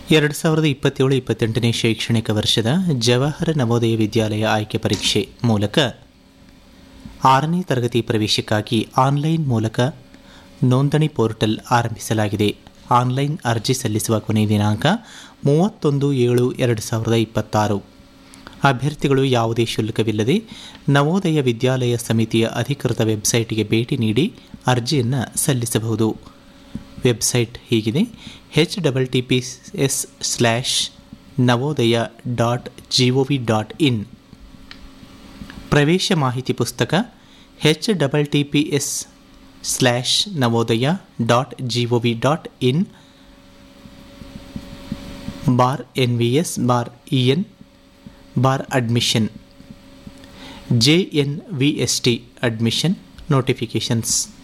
ಎರಡು ಸಾವಿರದ ಇಪ್ಪತ್ತೇಳು ಇಪ್ಪತ್ತೆಂಟನೇ ಶೈಕ್ಷಣಿಕ ವರ್ಷದ ಜವಾಹರ ನವೋದಯ ವಿದ್ಯಾಲಯ ಆಯ್ಕೆ ಪರೀಕ್ಷೆ ಮೂಲಕ ಆರನೇ ತರಗತಿ ಪ್ರವೇಶಕ್ಕಾಗಿ ಆನ್ಲೈನ್ ಮೂಲಕ ನೋಂದಣಿ ಪೋರ್ಟಲ್ ಆರಂಭಿಸಲಾಗಿದೆ ಆನ್ಲೈನ್ ಅರ್ಜಿ ಸಲ್ಲಿಸುವ ಕೊನೆಯ ದಿನಾಂಕ ಮೂವತ್ತೊಂದು ಏಳು ಎರಡು ಸಾವಿರದ ಇಪ್ಪತ್ತಾರು ಅಭ್ಯರ್ಥಿಗಳು ಯಾವುದೇ ಶುಲ್ಕವಿಲ್ಲದೆ ನವೋದಯ ವಿದ್ಯಾಲಯ ಸಮಿತಿಯ ಅಧಿಕೃತ ವೆಬ್ಸೈಟ್ಗೆ ಭೇಟಿ ನೀಡಿ ಅರ್ಜಿಯನ್ನು ಸಲ್ಲಿಸಬಹುದು ವೆಬ್ಸೈಟ್ ಹೀಗಿದೆ H double T P S slash Navodaya dot G O V dot in ಪ್ರವೇಶ ಮಾಹಿತಿ ಪುಸ್ತಕ H double T P S slash Navodaya dot G O V dot in bar N V S bar E N bar admission J N V S T admission notifications